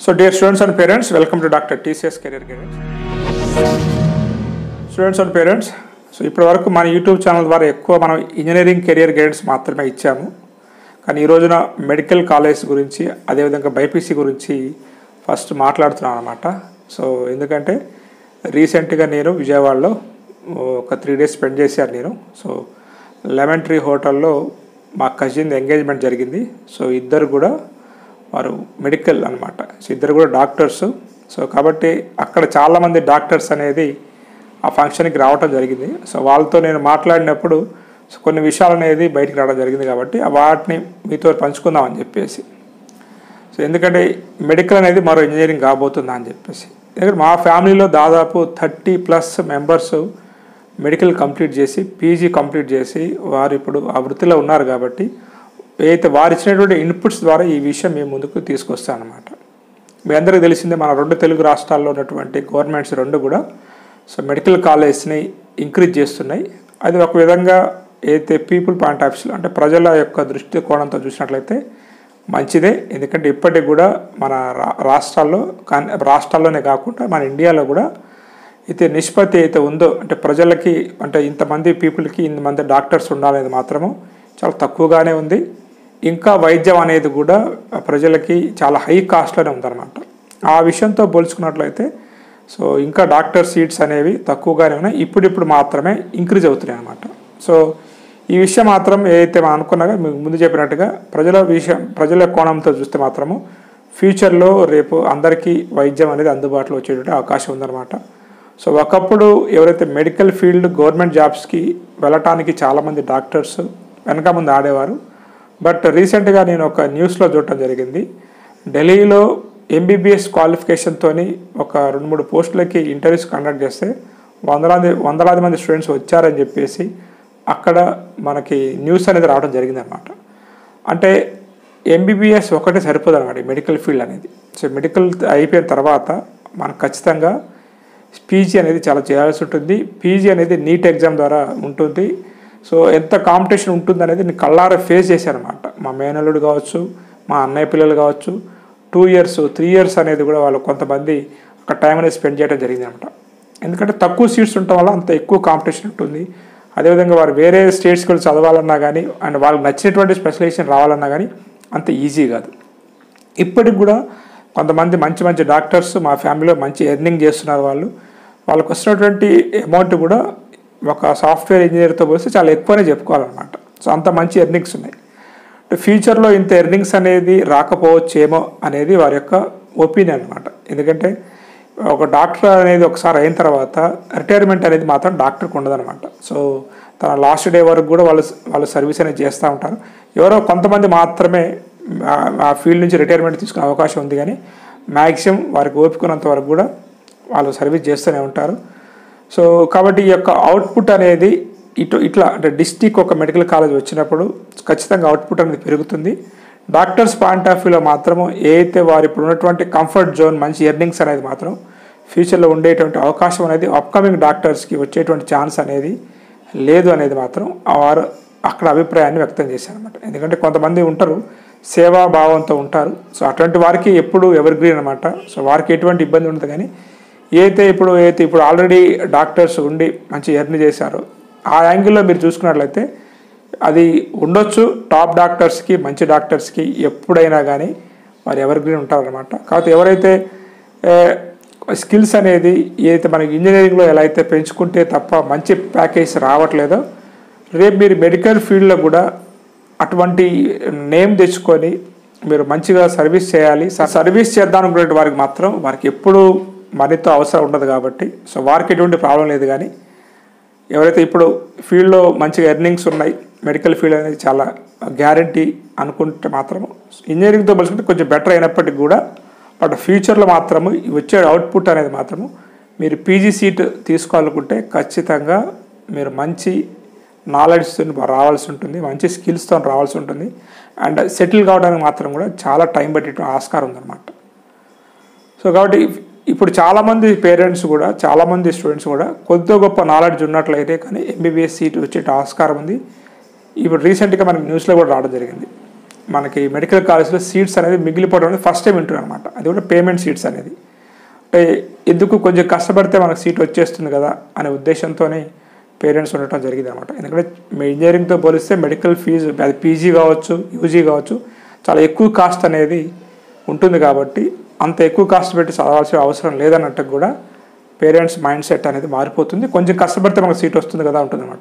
So dear students and parents, welcome to Dr. TCS Career Guidance. Students and parents so ఇప్పటి వరకు మన YouTube channel ద్వారా ఎక్కువ మనం ఇంజనీరింగ్ కెరియర్ గైడెన్స్ మాత్రమే ఇచ్చాము కానీ ఈ రోజున మెడికల్ కాలేజ్ గురించి అదేవిధంగా బైపీసీ గురించి ఫస్ట్ మాట్లాడుతున్నాను అనమాట సో ఎందుకంటే రీసెంట్గా నేను విజయవాడలో ఒక త్రీ డేస్ స్పెండ్ చేశాను నేను సో లెమన్ ట్రీ హోటల్లో మా కజిన్ ఎంగేజ్మెంట్ జరిగింది సో ఇద్దరు కూడా వారు మెడికల్ అనమాట సో ఇద్దరు కూడా డాక్టర్స్ సో కాబట్టి అక్కడ చాలామంది డాక్టర్స్ అనేది ఆ ఫంక్షన్కి రావటం జరిగింది సో వాళ్ళతో నేను మాట్లాడినప్పుడు సో కొన్ని విషయాలు అనేది బయటికి రావడం జరిగింది కాబట్టి ఆ వాటిని మీతో పంచుకుందామని చెప్పేసి సో ఎందుకంటే మెడికల్ అనేది మరో ఇంజనీరింగ్ కాబోతుందా అని చెప్పేసి ఎందుకంటే మా ఫ్యామిలీలో దాదాపు thirty plus members medical complete చేసి పీజీ కంప్లీట్ చేసి వారు ఇప్పుడు ఆ వృత్తిలో ఉన్నారు కాబట్టి ఏదైతే వారు ఇచ్చినటువంటి ఇన్పుట్స్ ద్వారా ఈ విషయం మేము ముందుకు తీసుకొస్తాం అనమాట మీ అందరికీ తెలిసిందే మన రెండు తెలుగు రాష్ట్రాల్లో ఉన్నటువంటి గవర్నమెంట్స్ రెండు కూడా సో మెడికల్ కాలేజ్ని ఇంక్రీజ్ చేస్తున్నాయి అది ఒక విధంగా ఏదైతే పీపుల్ పాయింట్ ఆఫ్ వ్యూలో అంటే ప్రజల యొక్క దృష్టి కోణంతో చూసినట్లయితే మంచిదే ఎందుకంటే ఇప్పటికి కూడా మన రా రాష్ట్రాల్లో కానీ రాష్ట్రాల్లోనే కాకుండా మన ఇండియాలో కూడా అయితే నిష్పత్తి అయితే ఉందో అంటే ప్రజలకి అంటే ఇంతమంది పీపుల్కి ఇంతమంది డాక్టర్స్ ఉండాలనేది మాత్రము చాలా తక్కువగానే ఉంది ఇంకా వైద్యం అనేది కూడా ప్రజలకి చాలా హై కాస్ట్లోనే ఉందన్నమాట ఆ విషయంతో పోల్చుకున్నట్లయితే సో ఇంకా డాక్టర్ సీట్స్ అనేవి తక్కువగానే ఉన్నాయి ఇప్పుడిప్పుడు మాత్రమే ఇంక్రీజ్ అవుతున్నాయి అనమాట సో ఈ విషయం మాత్రం ఏదైతే మనం అనుకున్నాగా మీకు ముందు చెప్పినట్టుగా ప్రజల విషయం ప్రజల కోణంతో చూస్తే మాత్రము ఫ్యూచర్లో రేపు అందరికీ వైద్యం అనేది అందుబాటులో వచ్చేటువంటి అవకాశం ఉందన్నమాట సో ఒకప్పుడు ఎవరైతే మెడికల్ ఫీల్డ్ గవర్నమెంట్ జాబ్స్కి వెళ్ళటానికి చాలామంది డాక్టర్స్ వెనక ముందు ఆడేవారు బట్ రీసెంట్గా నేను ఒక న్యూస్లో చూడటం జరిగింది ఢిల్లీలో ఎంబీబీఎస్ క్వాలిఫికేషన్తో ఒక రెండు మూడు పోస్టులకి ఇంటర్వ్యూస్ కండక్ట్ చేస్తే వందలాది వందలాది మంది స్టూడెంట్స్ వచ్చారని చెప్పేసి అక్కడ మనకి న్యూస్ అనేది రావడం జరిగిందనమాట అంటే ఎంబీబీఎస్ ఒకటే సరిపోదు అనమాట మెడికల్ ఫీల్డ్ అనేది సో మెడికల్ అయిపోయిన తర్వాత మనకు ఖచ్చితంగా పీజీ అనేది చాలా చేయాల్సి ఉంటుంది పీజీ అనేది నీట్ ఎగ్జామ్ ద్వారా ఉంటుంది సో ఎంత కాంపిటీషన్ ఉంటుంది అనేది నేను కళ్ళారా ఫేస్ చేశాను అనమాట మా మేనల్లుడు కావచ్చు మా అన్నయ్య పిల్లలు కావచ్చు టూ ఇయర్స్ త్రీ ఇయర్స్ అనేది కూడా వాళ్ళు కొంతమంది ఒక టైం అనేది స్పెండ్ చేయడం జరిగింది అనమాట ఎందుకంటే తక్కువ సీట్స్ ఉండటం వల్ల అంత ఎక్కువ కాంపిటీషన్ ఉంటుంది అదేవిధంగా వారు వేరే స్టేట్స్కి వెళ్ళి చదవాలన్నా కానీ అండ్ వాళ్ళకి నచ్చినటువంటి స్పెషలైజేషన్ రావాలన్నా కానీ అంత ఈజీ కాదు ఇప్పటికి కూడా కొంతమంది మంచి మంచి డాక్టర్స్ మా ఫ్యామిలీలో మంచి ఎర్నింగ్ చేస్తున్నారు వాళ్ళు వాళ్ళకి వస్తున్నటువంటి అమౌంట్ కూడా ఒక సాఫ్ట్వేర్ ఇంజనీర్తో పోలిస్తే చాలా ఎక్కువనే చెప్పుకోవాలన్నమాట సో అంత మంచి ఎర్నింగ్స్ ఉన్నాయి ఫ్యూచర్లో ఇంత ఎర్నింగ్స్ అనేది రాకపోవచ్చేమో అనేది వారి యొక్క ఒపీనియన్ అనమాట ఎందుకంటే ఒక డాక్టర్ అనేది ఒకసారి అయిన తర్వాత రిటైర్మెంట్ అనేది మాత్రం డాక్టర్కి ఉండదన్నమాట సో తన లాస్ట్ డే వరకు కూడా వాళ్ళు వాళ్ళు సర్వీస్ అనేది చేస్తూ ఉంటారు ఎవరో కొంతమంది మాత్రమే ఆ ఫీల్డ్ నుంచి రిటైర్మెంట్ తీసుకునే అవకాశం ఉంది కానీ మ్యాక్సిమం వారికి ఓపుకున్నంత వరకు కూడా వాళ్ళు సర్వీస్ చేస్తూనే ఉంటారు సో కాబట్టి ఈ యొక్క అవుట్పుట్ అనేది ఇటు ఇట్లా అంటే డిస్టిక్ ఒక మెడికల్ కాలేజ్ వచ్చినప్పుడు ఖచ్చితంగా అవుట్పుట్ అనేది పెరుగుతుంది డాక్టర్స్ పాయింట్ ఆఫ్ వ్యూలో మాత్రము ఏదైతే వారు ఇప్పుడు ఉన్నటువంటి కంఫర్ట్ జోన్ మంచి ఎర్నింగ్స్ అనేది మాత్రం ఫ్యూచర్లో ఉండేటువంటి అవకాశం అనేది అప్కమింగ్ డాక్టర్స్కి వచ్చేటువంటి ఛాన్స్ అనేది లేదు అనేది మాత్రం వారు అక్కడ అభిప్రాయాన్ని వ్యక్తం చేశారనమాట ఎందుకంటే కొంతమంది ఉంటారు సేవాభావంతో ఉంటారు సో అటువంటి వారికి ఎప్పుడు ఎవర్ గ్రీన్ అనమాట సో వారికి ఎటువంటి ఇబ్బంది ఉండదు కానీ ఏదైతే ఇప్పుడు ఏదైతే ఇప్పుడు ఆల్రెడీ డాక్టర్స్ ఉండి మంచి ఎర్న్ చేశారో ఆ యాంగిల్లో మీరు చూసుకున్నట్లయితే అది ఉండొచ్చు టాప్ డాక్టర్స్కి మంచి డాక్టర్స్కి ఎప్పుడైనా కానీ వారు ఎవరి గ్రీన్ ఉంటారనమాట కాకపోతే ఎవరైతే స్కిల్స్ అనేది ఏదైతే మనకి ఇంజనీరింగ్లో ఎలా అయితే పెంచుకుంటే తప్ప మంచి ప్యాకేజ్ రావట్లేదో రేపు మీరు మెడికల్ ఫీల్డ్లో కూడా అటువంటి నేమ్ తెచ్చుకొని మీరు మంచిగా సర్వీస్ చేయాలి సర్వీస్ చేద్దాం అనుకునే వారికి మాత్రం వారికి ఎప్పుడు మనీతో అవసరం ఉండదు కాబట్టి సో వారికి ఎటువంటి ప్రాబ్లం లేదు కానీ ఎవరైతే ఇప్పుడు ఫీల్డ్లో మంచిగా ఎర్నింగ్స్ ఉన్నాయి మెడికల్ ఫీల్డ్ అనేది చాలా గ్యారంటీ అనుకుంటే మాత్రం ఇంజనీరింగ్తో పోల్చుకుంటే కొంచెం బెటర్ అయినప్పటికీ కూడా బట్ ఫ్యూచర్లో మాత్రము వచ్చే అవుట్పుట్ అనేది మాత్రము మీరు పీజీ సీట్ తీసుకోవాలనుకుంటే ఖచ్చితంగా మీరు మంచి నాలెడ్జ్తో రావాల్సి ఉంటుంది మంచి స్కిల్స్తో రావాల్సి ఉంటుంది అండ్ సెటిల్ కావడానికి మాత్రం కూడా చాలా టైం పట్టే ఆస్కారం ఉందన్నమాట సో కాబట్టి ఇప్పుడు చాలామంది పేరెంట్స్ కూడా చాలామంది స్టూడెంట్స్ కూడా కొద్ది గొప్ప నాలెడ్జ్ ఉన్నట్లయితే కానీ ఎంబీబీఎస్ సీట్ వచ్చే ఆస్కారం ఉంది ఇప్పుడు రీసెంట్గా మనకి న్యూస్లో కూడా రావడం జరిగింది మనకి మెడికల్ కాలేజ్లో సీట్స్ అనేది మిగిలిపోవడం అనేది ఫస్ట్ టైం వింటున్నాను అనమాట అది కూడా పేమెంట్ సీట్స్ అనేది అంటే ఎందుకు కొంచెం కష్టపడితే మనకు సీట్ వచ్చేస్తుంది కదా అనే ఉద్దేశంతోనే పేరెంట్స్ ఉండటం జరిగింది అనమాట ఎందుకంటే ఇంజనీరింగ్తో పోలిస్తే మెడికల్ ఫీజు అది పీజీ కావచ్చు యూజీ కావచ్చు చాలా ఎక్కువ కాస్ట్ అనేది ఉంటుంది కాబట్టి అంత ఎక్కువ కాస్ట్ పెట్టి చదవాల్సిన అవసరం లేదన్నట్టు కూడా పేరెంట్స్ మైండ్ సెట్ అనేది మారిపోతుంది కొంచెం కష్టపడితే మనకు సీట్ వస్తుంది కదా ఉంటుందన్నమాట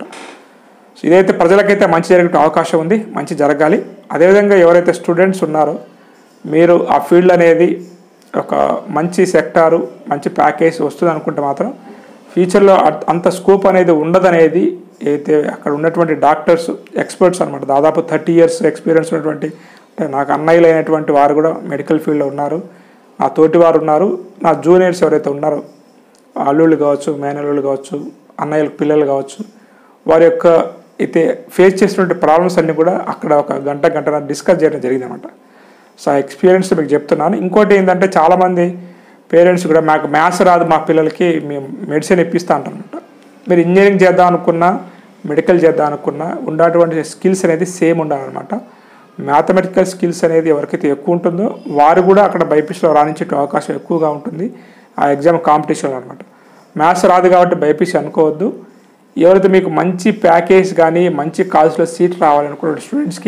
సో ఇదైతే ప్రజలకైతే మంచి జరిగే అవకాశం ఉంది మంచి జరగాలి అదేవిధంగా ఎవరైతే స్టూడెంట్స్ ఉన్నారో మీరు ఆ ఫీల్డ్ అనేది ఒక మంచి సెక్టారు మంచి ప్యాకేజ్ వస్తుంది అనుకుంటే మాత్రం ఫ్యూచర్లో అంత స్కోప్ అనేది ఉండదనేది అయితే అక్కడ ఉన్నటువంటి డాక్టర్స్ ఎక్స్పర్ట్స్ అనమాట దాదాపు థర్టీ ఇయర్స్ ఎక్స్పీరియన్స్ ఉన్నటువంటి అంటే నాకు అన్నయ్యలు అయినటువంటి వారు కూడా మెడికల్ ఫీల్డ్లో ఉన్నారు నా తోటి వారు ఉన్నారు నా జూనియర్స్ ఎవరైతే ఉన్నారో అల్లుళ్ళు కావచ్చు మేనల్లుళ్ళు కావచ్చు అన్నయ్యల పిల్లలు కావచ్చు వారి యొక్క అయితే ఫేస్ చేసినటువంటి ప్రాబ్లమ్స్ అన్నీ కూడా అక్కడ ఒక గంట గంట డిస్కస్ చేయడం జరిగింది అనమాట సో ఆ ఎక్స్పీరియన్స్ మీకు చెప్తున్నాను ఇంకోటి ఏంటంటే చాలామంది పేరెంట్స్ కూడా మాకు మ్యాథ్స్ రాదు మా పిల్లలకి మేము మెడిసిన్ ఇప్పిస్తా అంటారనమాట మీరు ఇంజనీరింగ్ చేద్దాం అనుకున్నా మెడికల్ చేద్దాం అనుకున్నా ఉన్నటువంటి స్కిల్స్ అనేది సేమ్ ఉండాలన్నమాట మ్యాథమెటికల్ స్కిల్స్ అనేది ఎవరికైతే ఎక్కువ ఉంటుందో వారు కూడా అక్కడ బైపీసీలో రాణించే అవకాశం ఎక్కువగా ఉంటుంది ఆ ఎగ్జామ్ కాంపిటీషన్లో అనమాట మ్యాథ్స్ రాదు కాబట్టి బైపీసీ అనుకోవద్దు ఎవరైతే మీకు మంచి ప్యాకేజ్ కానీ మంచి కాలేజ్లో సీట్ రావాలనుకున్న స్టూడెంట్స్కి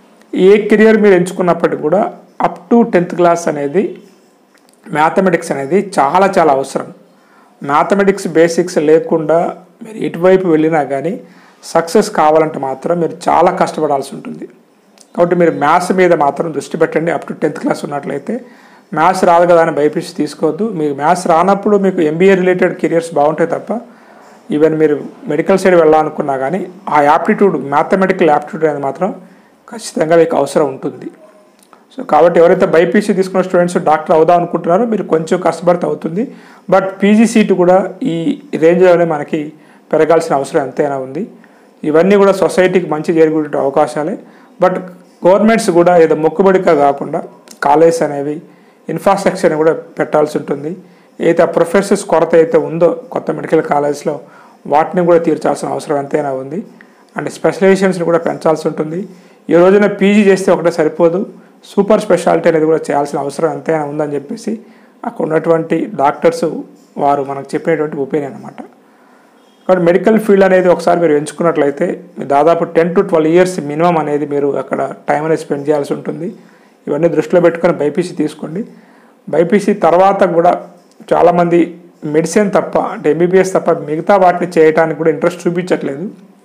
ఏ కెరియర్ మీరు ఎంచుకున్నప్పటికీ కూడా అప్ టు టెన్త్ క్లాస్ అనేది మ్యాథమెటిక్స్ అనేది చాలా చాలా అవసరం మ్యాథమెటిక్స్ బేసిక్స్ లేకుండా మీరు ఎటువైపు వెళ్ళినా కానీ సక్సెస్ కావాలంటే మాత్రం మీరు చాలా కష్టపడాల్సి ఉంటుంది కాబట్టి మీరు మ్యాథ్స్ మీద మాత్రం దృష్టి పెట్టండి అప్ టు టెన్త్ క్లాస్ ఉన్నట్లయితే మ్యాథ్స్ రాదు కదా అని భయపించి తీసుకోవద్దు మీకు మ్యాథ్స్ రానప్పుడు మీకు ఎంబీఏ రిలేటెడ్ కెరియర్స్ బాగుంటాయి తప్ప ఈవెన్ మీరు మెడికల్ సైడ్ వెళ్ళాలనుకున్నా కానీ ఆ యాప్టిట్యూడ్ మ్యాథమెటికల్ యాప్టిట్యూడ్ అనేది మాత్రం ఖచ్చితంగా మీకు అవసరం ఉంటుంది సో కాబట్టి ఎవరైతే బైపీసీ తీసుకున్న స్టూడెంట్స్ డాక్టర్ అవుదాం అనుకుంటున్నారో మీరు కొంచెం కష్టపడితే అవుతుంది బట్ పీజీ సీటు కూడా ఈ రేంజ్లోనే మనకి పెరగాల్సిన అవసరం ఎంతైనా ఉంది ఇవన్నీ కూడా సొసైటీకి మంచి జరిగే అవకాశాలే బట్ గవర్నమెంట్స్ కూడా ఏదో మొక్కుబడిగా కాకుండా కాలేజ్ అనేవి ఇన్ఫ్రాస్ట్రక్చర్ని కూడా పెట్టాల్సి ఉంటుంది ఏదైతే ఆ ప్రొఫెసర్స్ కొరత అయితే ఉందో కొత్త మెడికల్ కాలేజ్లో వాటిని కూడా తీర్చాల్సిన అవసరం ఎంతైనా ఉంది అండ్ స్పెషలైజేషన్స్ని కూడా పెంచాల్సి ఉంటుంది ఈ రోజున పీజీ చేస్తే ఒకటే సరిపోదు సూపర్ స్పెషాలిటీ అనేది కూడా చేయాల్సిన అవసరం ఎంతైనా ఉందని చెప్పేసి అక్కడ ఉన్నటువంటి డాక్టర్స్ వారు మనకు చెప్పినటువంటి ఒపీనియన్ అనమాట కాబట్టి మెడికల్ ఫీల్డ్ అనేది ఒకసారి మీరు ఎంచుకున్నట్లయితే మీరు దాదాపు ten to twelve years minimum అనేది మీరు అక్కడ టైం అనేది స్పెండ్ చేయాల్సి ఉంటుంది ఇవన్నీ దృష్టిలో పెట్టుకొని బైపీసీ తీసుకోండి బైపీసీ తర్వాత కూడా చాలామంది మెడిసిన్ తప్ప అంటే ఎంబీబీఎస్ తప్ప మిగతా వాటిని చేయడానికి కూడా ఇంట్రెస్ట్ చూపించట్లేదు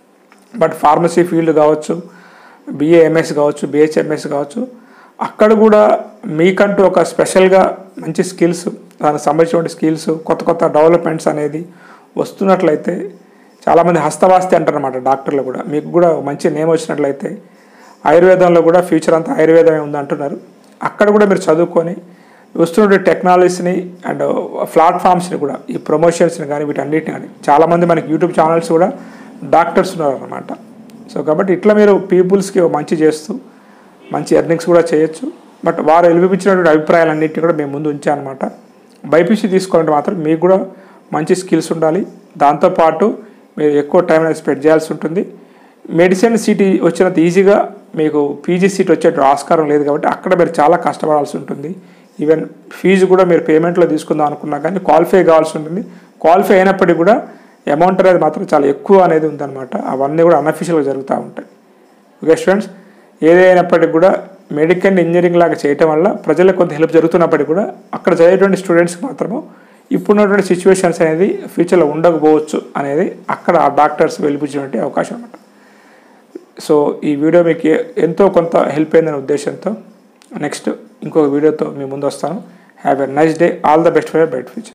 బట్ ఫార్మసీ ఫీల్డ్ కావచ్చు బిఏఎంఎస్ కావచ్చు బిహెచ్ఎంఎస్ కావచ్చు అక్కడ కూడా మీకంటూ ఒక స్పెషల్గా మంచి స్కిల్స్ దానికి సంబంధించిన స్కిల్స్ కొత్త కొత్త డెవలప్మెంట్స్ అనేది వస్తున్నట్లయితే చాలామంది హస్తవాస్తి అంటారనమాట డాక్టర్లు కూడా మీకు కూడా మంచి నేమ్ వచ్చినట్లయితే ఆయుర్వేదంలో కూడా ఫ్యూచర్ అంతా ఆయుర్వేదమే ఉంది అంటున్నారు అక్కడ కూడా మీరు చదువుకొని వస్తున్న టెక్నాలజీస్ని అండ్ ప్లాట్ఫామ్స్ని కూడా ఈ ప్రమోషన్స్ని కానీ వీటన్నిటిని కానీ చాలామంది మనకి యూట్యూబ్ ఛానల్స్ కూడా డాక్టర్స్ ఉన్నారు అనమాట సో కాబట్టి ఇట్లా మీరు పీపుల్స్కి మంచి చేస్తూ మంచి ఎర్నింగ్స్ కూడా చేయొచ్చు బట్ వారు వెలిపించినటువంటి అభిప్రాయాలన్నింటినీ కూడా మేము ముందు ఉంచామన్నమాట బైపీసీ తీసుకోవాలంటే మాత్రం మీకు కూడా మంచి స్కిల్స్ ఉండాలి దాంతోపాటు మీరు ఎక్కువ టైం అనేది స్పెండ్ చేయాల్సి ఉంటుంది మెడిసిన్ సీట్ వచ్చినంత ఈజీగా మీకు పీజీ సీట్ వచ్చే ఆస్కారం లేదు కాబట్టి అక్కడ మీరు చాలా కష్టపడాల్సి ఉంటుంది ఈవెన్ ఫీజు కూడా మీరు పేమెంట్లో తీసుకుందాం అనుకున్నా కానీ క్వాలిఫై కావాల్సి ఉంటుంది క్వాలిఫై అయినప్పటికీ కూడా అమౌంట్ అనేది మాత్రం చాలా ఎక్కువ అనేది ఉందన్నమాట అవన్నీ కూడా అన్అఫిషియల్గా జరుగుతూ ఉంటాయి ఓకే స్టూడెంట్స్ ఏదైనప్పటికీ కూడా మెడికల్ ఇంజనీరింగ్ లాగా చేయటం వల్ల ప్రజలకు కొంత హెల్ప్ జరుగుతున్నప్పటికీ కూడా అక్కడ చదివేటువంటి స్టూడెంట్స్కి మాత్రము ఇప్పుడున్నటువంటి సిచ్యువేషన్స్ అనేది ఫ్యూచర్లో ఉండకపోవచ్చు అనేది అక్కడ ఆ డాక్టర్స్ వెలిపించినటువంటి అవకాశం అనమాట సో ఈ వీడియో మీకు ఎంతో కొంత హెల్ప్ అయిందనే ఉద్దేశంతో నెక్స్ట్ ఇంకొక వీడియోతో మీ ముందు వస్తాను have a nice day all the best for bet future